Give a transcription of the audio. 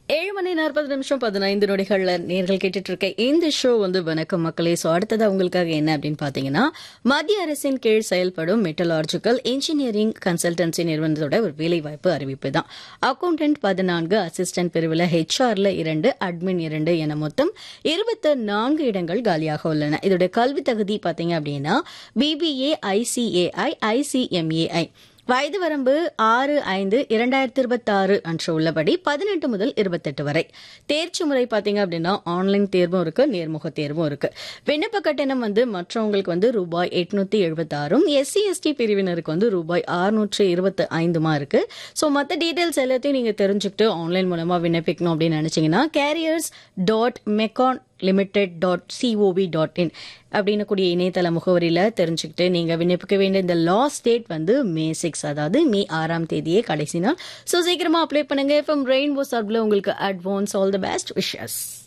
ஏழு மணி நாற்பது நிமிஷம் பதினைந்து நொடிகள்ல நேர்கள் கேட்டுட்டு இருக்க இந்த ஷோ வந்து வணக்கம் மக்களே ஸோ அடுத்ததா உங்களுக்காக என்ன அப்படின்னு பாத்தீங்கன்னா மத்திய அரசின் கீழ் செயல்படும் மெட்டலாஜிக்கல் இன்ஜினியரிங் கன்சல்டன்சி நிறுவனத்தோட ஒரு வேலைவாய்ப்பு அறிவிப்பு தான் அக்கௌண்டன்ட் பதினான்கு அசிஸ்டன்ட் பிரிவில் ஹெச்ஆர்ல இரண்டு அட்மின் இரண்டு என மொத்தம் இருபத்து நான்கு இடங்கள் காலியாக உள்ளன இதோட கல்வி தகுதி பாத்தீங்க அப்படின்னா பிபிஏ ஐசிஏஐ ஐசிஎம்ஏஐ வயது வரம்பு ஆறு ஐந்து இரண்டாயிரத்தி இருபத்தி ஆறு அன்று உள்ளபடி பதினெட்டு முதல் இருபத்தெட்டு வரை தேர்ச்சி முறை பார்த்தீங்க அப்படின்னா ஆன்லைன் தேர்வும் இருக்கு நேர்முக தேர்வும் இருக்கு விண்ணப்ப கட்டணம் வந்து மற்றவங்களுக்கு வந்து ரூபாய் எட்நூத்தி எழுபத்தாறும் எஸ்சி எஸ்டி பிரிவினருக்கு வந்து ரூபாய் அறுநூற்று இருபத்தி ஐந்துமா இருக்கு ஸோ மற்ற டீட்டெயில்ஸ் எல்லாத்தையும் நீங்க தெரிஞ்சுக்கிட்டு ஆன்லைன் மூலமா விண்ணப்பிக்கணும் அப்படின்னு நினைச்சீங்கன்னா careers dot Mecon limited dot COV dot in அப்படின்னு கூடிய இணையதள முகவரியில தெரிஞ்சுக்கிட்டு நீங்க விண்ணப்பிக்க வேண்டிய இந்த லாஸ்ட் டேட் வந்து மே சிக்ஸ் அதாவது மே ஆறாம் தேதியே கடைசி நாள் ஸோ சீக்கிரமா அப்ளை பண்ணுங்க ஃப்ரம் ரெயின்போ சார்பில் உங்களுக்கு advance all the best wishes